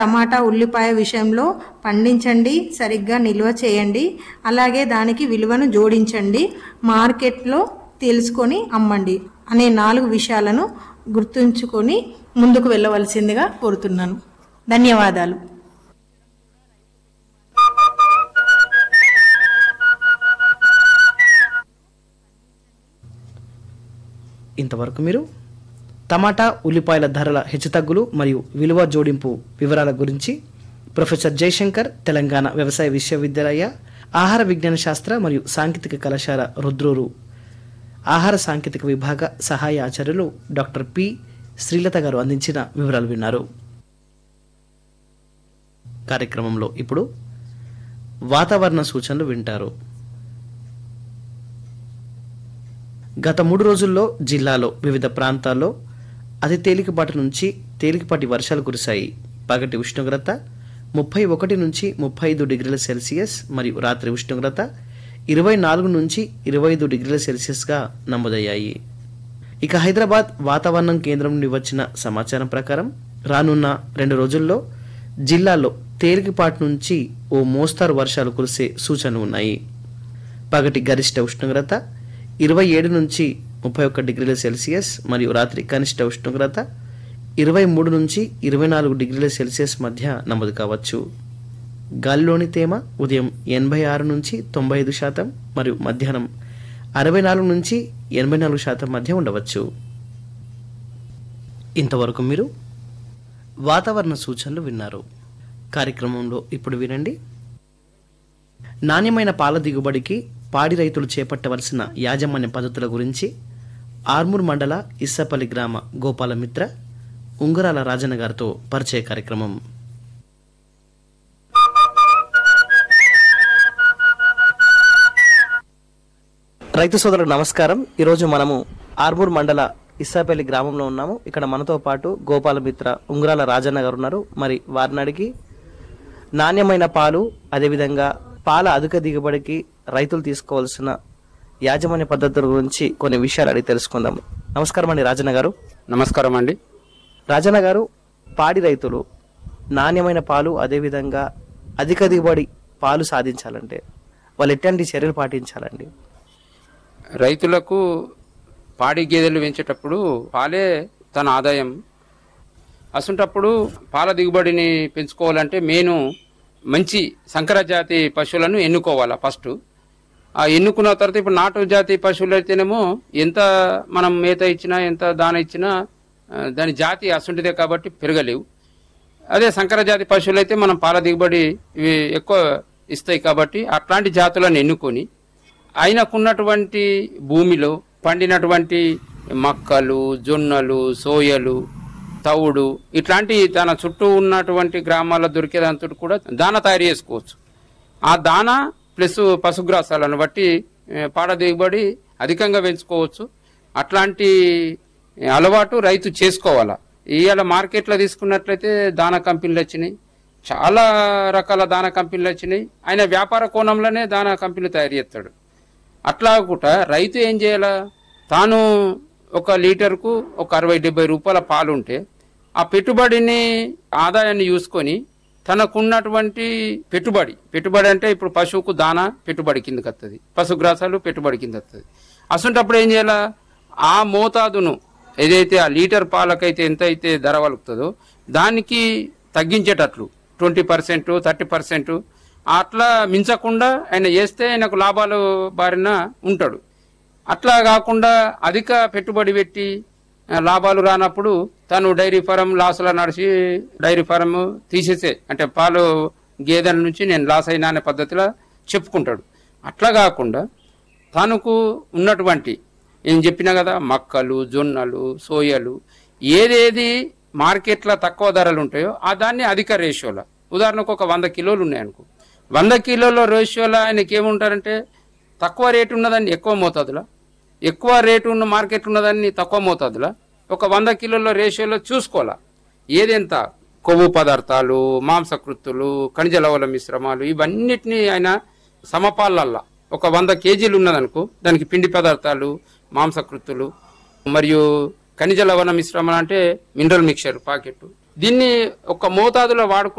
టమాటా ఉల్లిపాయ విషయంలో పండించండి సరిగ్గా నిల్వ చేయండి అలాగే దానికి విలువను జోడించండి మార్కెట్లో తెలుసుకొని అమ్మండి అనే నాలుగు విషయాలను గుర్తుంచుకొని ముందుకు వెళ్ళవలసిందిగా కోరుతున్నాను ధన్యవాదాలు ఇంతవరకు మీరు టమాటా ఉల్లిపాయల ధరల హెచ్చుతగ్గులు మరియు విలువ జోడింపు వివరాల గురించి ప్రొఫెసర్ జయశంకర్ తెలంగాణ వ్యవసాయ విశ్వవిద్యాలయ ఆహార విజ్ఞాన శాస్త్ర మరియు సాంకేతిక కళాశాల రుద్రూరు ఆహార సాంకేతిక విభాగ సహాయ ఆచార్యులు డాక్టర్ పి శ్రీలత గారు అందించిన వివరాలు విన్నారు కార్యక్రమంలో ఇప్పుడు వాతావరణ సూచనలు వింటారు గత మూడు రోజుల్లో జిల్లాలో వివిధ ప్రాంతాల్లో అతి తేలికపాటి నుంచి తేలికపాటి వర్షాలు కురిశాయి పగటి ఉష్ణోగ్రత ముప్పై ఒకటి నుంచి ముప్పై ఐదు డిగ్రీల సెల్సియస్ మరియు రాత్రి ఉష్ణోగ్రత ఇరవై నాలుగు నుంచి ఇరవై ఐదు డిగ్రీల సెల్సియస్గా నమోదయ్యాయి ఇక హైదరాబాద్ వాతావరణం కేంద్రం నుండి వచ్చిన సమాచారం ప్రకారం రానున్న రెండు రోజుల్లో జిల్లాలో తేలికపాటి నుంచి ఓ మోస్తారు వర్షాలు కురిసే సూచనలు ఉన్నాయి పగటి గరిష్ట ఉష్ణోగ్రత ఇరవై ఏడు నుంచి ముప్పై ఒక్క డిగ్రీల సెల్సియస్ మరియు రాత్రి కనిష్ట ఉష్ణోగ్రత ఇరవై మూడు నుంచి ఇరవై నాలుగు డిగ్రీల సెల్సియస్ మధ్య నమోదు కావచ్చు గాలిలోని తేమ ఉదయం ఎనభై ఆరు నుంచి తొంభై ఐదు శాతం మరియు మధ్యాహ్నం అరవై నాలుగు నుంచి ఎనభై నాలుగు శాతం మధ్య ఉండవచ్చు ఇంతవరకు మీరు వాతావరణ సూచనలు విన్నారు కార్యక్రమంలో ఇప్పుడు వినండి నాణ్యమైన పాల దిగుబడికి పాడి రైతులు చేపట్టవలసిన యాజమాన్య పద్ధతుల గురించి ఆర్మూర్ మండల ఇస్సపల్లి గ్రామ గోపాలమిత్ర ఉంగరాల రాజన్న గారితో పరిచయ కార్యక్రమం రైతు సోదరులకు నమస్కారం ఈరోజు మనము ఆర్మూర్ మండల ఇస్సాపల్లి గ్రామంలో ఉన్నాము ఇక్కడ మనతో పాటు గోపాలమిత్ర ఉంగరాల రాజన్న గారు ఉన్నారు మరి వారిని అడిగి నాణ్యమైన పాలు అదేవిధంగా పాల అధిక దిగుబడికి రైతులు తీసుకోవాల్సిన యాజమాన్య పద్ధతుల గురించి కొన్ని విషయాలు అడిగి తెలుసుకుందాం నమస్కారం అండి రాజన్న గారు నమస్కారం అండి రాజన్న గారు పాడి రైతులు నాణ్యమైన పాలు అదేవిధంగా అధిక దిగుబడి పాలు సాధించాలంటే వాళ్ళు ఎట్లాంటి చర్యలు పాటించాలండి రైతులకు పాడి గేదెలు పెంచేటప్పుడు పాలే తన ఆదాయం అసంటప్పుడు పాల దిగుబడిని పెంచుకోవాలంటే మెయిన్ మంచి సంకర జాతి పశువులను ఎన్నుకోవాలా ఫస్ట్ ఆ ఎన్నుకున్న తర్వాత ఇప్పుడు నాటు జాతి పశువులు అయితేనేమో ఎంత మనం మేత ఇచ్చినా ఎంత దాన ఇచ్చినా ఆ, దాని జాతి అసంటిదే కాబట్టి పెరగలేవు అదే సంకర జాతి పశువులు అయితే మనం పాల దిగుబడి ఇవి ఎక్కువ ఇస్తాయి కాబట్టి అట్లాంటి జాతులను ఎన్నుకొని ఆయనకున్నటువంటి భూమిలో పండినటువంటి మక్కలు జొన్నలు సోయలు తవుడు ఇట్లాంటి తన చుట్టూ ఉన్నటువంటి గ్రామాల్లో దొరికేదాంతో కూడా దాన తయారు చేసుకోవచ్చు ఆ దాన ప్లస్ పశుగ్రాసాలను బట్టి ఏ, పాడ దిగుబడి అధికంగా పెంచుకోవచ్చు అట్లాంటి అలవాటు రైతు చేసుకోవాలా ఇవాళ మార్కెట్లో తీసుకున్నట్లయితే దాన కంపెనీలు వచ్చినాయి చాలా రకాల దాన కంపెనీలు వచ్చినాయి ఆయన వ్యాపార కోణంలోనే దాన కంపెనీలు తయారు చేస్తాడు అట్లా కూడా రైతు ఏం చేయాలా తాను ఒక లీటర్కు ఒక అరవై డెబ్బై రూపాయల పాలు ఉంటే ఆ పెట్టుబడిని ఆదాయాన్ని చూసుకొని తనకున్నటువంటి పెట్టుబడి పెట్టుబడి అంటే ఇప్పుడు పశువుకు దానా పెట్టుబడి కిందకి వస్తుంది పశుగ్రాసాలు పెట్టుబడి కింద వస్తుంది అసంటప్పుడు ఏం చేయాలా ఆ మోతాదును ఏదైతే ఆ లీటర్ పాలకైతే ఎంత అయితే ధర వలుకుతుందో దానికి తగ్గించేటట్లు ట్వంటీ పర్సెంట్ థర్టీ పర్సెంట్ అట్లా మించకుండా ఆయన చేస్తే ఆయనకు లాభాలు బారిన ఉంటాడు అట్లా కాకుండా అధిక పెట్టుబడి పెట్టి ఆ, లాభాలు రానప్పుడు తను డైరీ ఫారం లాస్లో నడిచి డైరీ ఫారం తీసేసే అంటే పాలు గేదెల నుంచి నేను లాస్ అయినా అనే పద్ధతిలో చెప్పుకుంటాడు అట్లా కాకుండా తనకు ఉన్నటువంటి నేను చెప్పినా కదా మక్కలు జొన్నలు సోయలు ఏదేది మార్కెట్లో తక్కువ ధరలు ఉంటాయో ఆ దాన్ని అధిక రేషియోలో ఉదాహరణకు ఒక వంద కిలోలు ఉన్నాయనుకో వంద కిలోల రేషియోలో ఆయనకి ఏముంటారంటే తక్కువ రేటు ఉన్నదాన్ని ఎక్కువ మోతాదులో ఎక్కువ రేటు ఉన్న మార్కెట్ ఉన్నదాన్ని తక్కువ మోతాదులో ఒక వంద కిలోల రేషియోలో చూసుకోవాలా ఏదెంత కొవ్వు పదార్థాలు మాంసకృత్తులు ఖనిజ లవణ మిశ్రమాలు ఇవన్నిటిని ఆయన సమపాలల్లా ఒక వంద కేజీలు ఉన్నదనుకో దానికి పిండి పదార్థాలు మాంసకృత్తులు మరియు ఖనిజ లవణ మిశ్రమం అంటే మినరల్ మిక్చర్ పాకెట్ దీన్ని ఒక మోతాదులో వాడుకుంటే